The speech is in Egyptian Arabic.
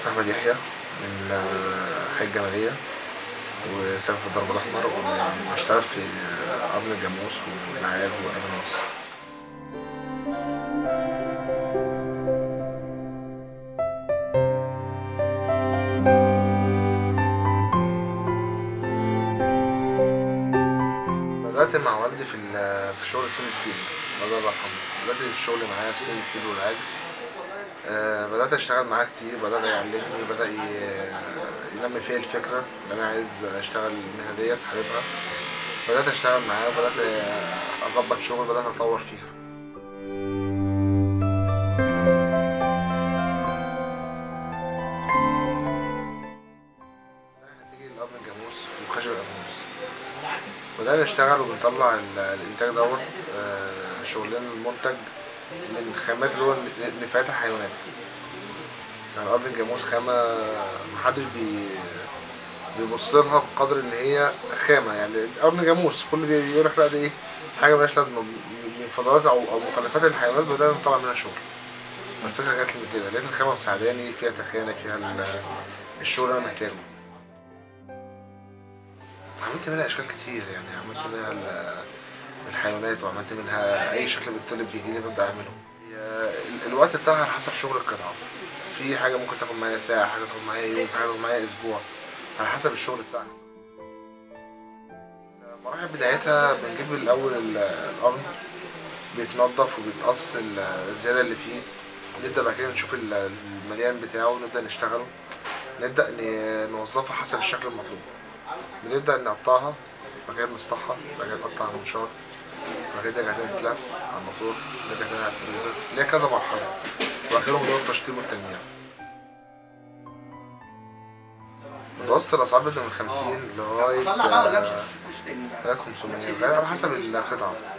اسمي احمد يحيى من آه، حي الجماليه وساكن في الدرب الاحمر وبشتغل في آه، قرن الجاموس والعيال والاناناس بدأت مع والدي في ال- في شغل سن الفيل الله يرحمه بدأت الشغل معاه في سن الفيل والعاج آه، بدأت أشتغل معاه كتير بدأ يعلمني بدأ ي- ينمي فيا الفكرة إن أنا عايز أشتغل المهنة ديت حاببها بدأت أشتغل معاه بدأت أظبط شغل بدأت أطور فيها هتيجي لقرن الجاموس وخشب الجاموس بدأنا نشتغل وبنطلع ال- الإنتاج دوت آه، شغلنا المنتج من خامات اللي هو نفايات الحيوانات يعني قرن الجاموس خامة محدش بي بيبص لها بقدر ان هي خامة يعني قرن جاموس كل بيقول لك لا دي ايه حاجة ملهاش لازمة من فضلات او او مخلفات الحيوانات بدأنا نطلع منها شغل فالفكرة جات لي من كده لقيت الخامة مساعداني فيها تخانة فيها ال- الشغل اللي انا محتاجه عملت منها اشكال كتير يعني عملت منها ال- الحيوانات وعملت منها اي شكل بالطلب بيجي لي ببدا اعمله هي ال- الوقت بتاعها على حسب شغل القطعه في حاجه ممكن تاخد معايا ساعه حاجه تاخد معايا يوم حاجه تاخد معايا اسبوع على حسب الشغل بتاعها المراحل بدايتها بنجيب الاول ال- القرن بيتنضف وبيتقص ال- الزياده اللي فيه نبدا بعد كده نشوف ال- المليان بتاعه ونبدا نشتغله نبدا ن- نوظفه حسب الشكل المطلوب بنبدأ نقطعها بعد كده بنسطحها بعد كده نقطع منشار بعد كده ترجع تاني تتلف على الموتور نرجع تاني على الفريزر ليها كذا مرحلة وآخرهم اللي هو التشطيب والتلميع متوسط الأسعار بتبقى من 50 لغاية آه، لغاية 500 لغاية على حسب القطعة